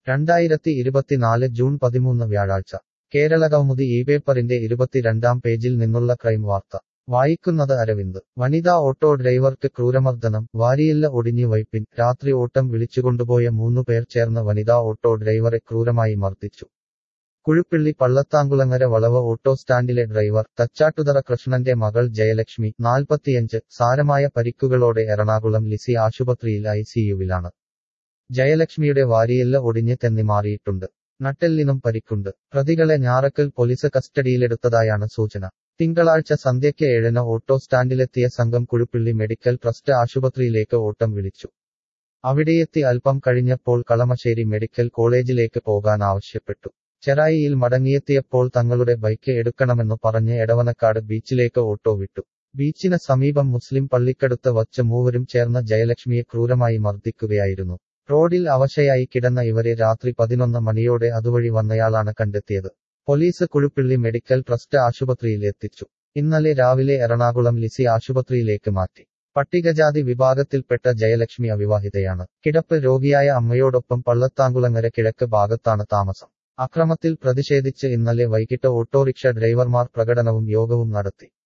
രണ്ടായിരത്തി ഇരുപത്തിനാല് ജൂൺ പതിമൂന്ന് വ്യാഴാഴ്ച കേരളകൗമുദി ഈ പേപ്പറിന്റെ ഇരുപത്തിരണ്ടാം പേജിൽ നിന്നുള്ള ക്രൈം വാർത്ത വായിക്കുന്നത് അരവിന്ദ് വനിതാ ഓട്ടോ ഡ്രൈവർക്ക് ക്രൂരമർദ്ദനം വാരിയില്ല ഒടിഞ്ഞു വൈപ്പിൻ രാത്രി ഓട്ടം വിളിച്ചുകൊണ്ടുപോയ മൂന്നു പേർ ചേർന്ന് വനിതാ ഓട്ടോ ഡ്രൈവറെ ക്രൂരമായി മർദ്ദിച്ചു കുഴുപ്പിള്ളി പള്ളത്താങ്കുളങ്ങര വളവ് ഓട്ടോ സ്റ്റാൻഡിലെ ഡ്രൈവർ തച്ചാട്ടുതറ കൃഷ്ണന്റെ മകൾ ജയലക്ഷ്മി നാൽപ്പത്തിയഞ്ച് സാരമായ പരിക്കുകളോടെ എറണാകുളം ലിസി ആശുപത്രിയിൽ ഐസിയുവിലാണ് ജയലക്ഷ്മിയുടെ വാരിയെല്ല് ഒടിഞ്ഞ് തെന്നി മാറിയിട്ടുണ്ട് നട്ടെല്ലിനും പരിക്കുണ്ട് പ്രതികളെ ഞാറക്കൽ പോലീസ് കസ്റ്റഡിയിലെടുത്തതായാണ് സൂചന തിങ്കളാഴ്ച സന്ധ്യയ്ക്ക് ഏഴിന് ഓട്ടോ സ്റ്റാൻഡിലെത്തിയ സംഘം കുഴുപ്പിള്ളി മെഡിക്കൽ ട്രസ്റ്റ് ആശുപത്രിയിലേക്ക് ഓട്ടം വിളിച്ചു അവിടെയെത്തി അല്പം കഴിഞ്ഞപ്പോൾ കളമശ്ശേരി മെഡിക്കൽ കോളേജിലേക്ക് പോകാൻ ആവശ്യപ്പെട്ടു ചെറായിയിൽ മടങ്ങിയെത്തിയപ്പോൾ തങ്ങളുടെ ബൈക്ക് എടുക്കണമെന്ന് പറഞ്ഞ് എടവനക്കാട് ബീച്ചിലേക്ക് ഓട്ടോ വിട്ടു ബീച്ചിന് സമീപം മുസ്ലിം പള്ളിക്കടുത്ത് വച്ച് മൂവരും ചേർന്ന് ജയലക്ഷ്മിയെ ക്രൂരമായി മർദ്ദിക്കുകയായിരുന്നു റോഡിൽ അവശയായി കിടന്ന ഇവരെ രാത്രി പതിനൊന്ന് മണിയോടെ അതുവഴി വന്നയാളാണ് കണ്ടെത്തിയത് പോലീസ് കുഴുപ്പിള്ളി മെഡിക്കൽ ട്രസ്റ്റ് ആശുപത്രിയിൽ എത്തിച്ചു ഇന്നലെ രാവിലെ എറണാകുളം ലിസി ആശുപത്രിയിലേക്ക് മാറ്റി പട്ടികജാതി വിഭാഗത്തിൽപ്പെട്ട ജയലക്ഷ്മി അവിവാഹിതയാണ് കിടപ്പ് രോഗിയായ അമ്മയോടൊപ്പം പള്ളത്താങ്കുളങ്ങര കിഴക്ക് ഭാഗത്താണ് താമസം അക്രമത്തിൽ പ്രതിഷേധിച്ച് ഇന്നലെ വൈകിട്ട് ഓട്ടോറിക്ഷ ഡ്രൈവർമാർ പ്രകടനവും യോഗവും നടത്തി